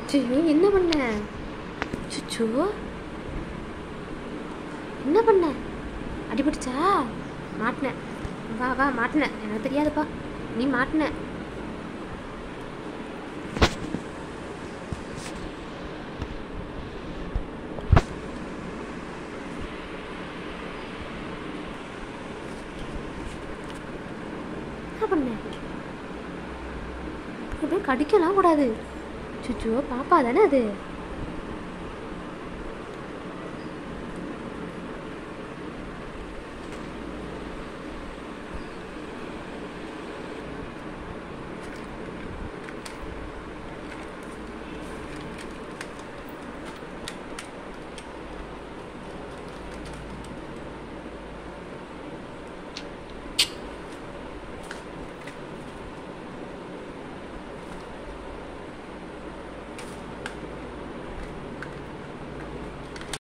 சீ என்ன பண்ண சுச்சோ என்ன பண்ண அடிபட்டுச்சா மாட்டினேன் வா வா மாட்டினேன் எனக்கு தெரியாதுப்பா நீ மாட்டின என்ன பண்ண அப்படியே கடிக்கலாம் கூடாது சுச்சோ பாப்பா தானே அது